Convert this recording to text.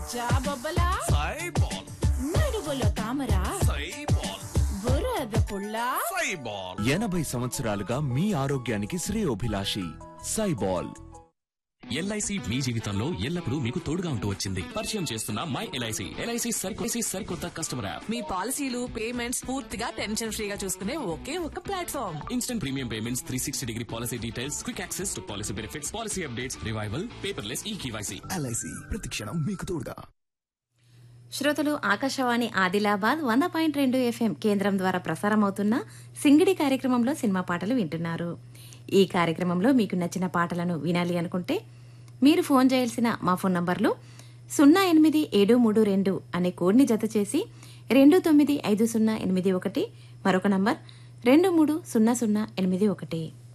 జాబొబ్బలా సైబాల్ నడువులో తామరా సైబాల్ బురద పుల్లా సైబాల్ ఎనభై సంవత్సరాలుగా మీ ఆరోగ్యానికి శ్రేయోభిలాషి సైబాల్ ఎల్ఐసి మీ జీవితంలో ఎల్లప్పుడూ మీకు తోడుగా ఉంటూ వచ్చింది పరిచయం చేస్తున్న మై ఎల్ఐసి ఎల్ఐసి సరికొసి సరికొత్త కస్టమర్ యాప్ మీ పాలసీలు పేమెంట్స్ పూర్తిగా టెన్షన్ ఫ్రీగా చూసుకునే ఒకే ఒక platform instant premium payments three sixty degree policy details quick access to policy benefits policy updates revival paperless e KYC LIC ప్రతిక్షణం మీకు తోడుగా శ్రోతలు ఆకాశవాణి ఆదిలాబాద్ వంద పాయింట్ రెండు ఎఫ్ఎం కేంద్రం ద్వారా ప్రసారమవుతున్న సింగిడి కార్యక్రమంలో సినిమా పాటలు వింటున్నారు ఈ కార్యక్రమంలో మీకు నచ్చిన పాటలను వినాలి అనుకుంటే మీరు ఫోన్ చేయాల్సిన మా ఫోన్ నంబర్లు సున్నా ఎనిమిది ఏడు మూడు రెండు అనే కోడ్ని జత చేసి రెండు తొమ్మిది ఐదు సున్నా ఎనిమిది ఒకటి మరొక నంబర్ రెండు మూడు సున్నా సున్నా ఎనిమిది ఒకటి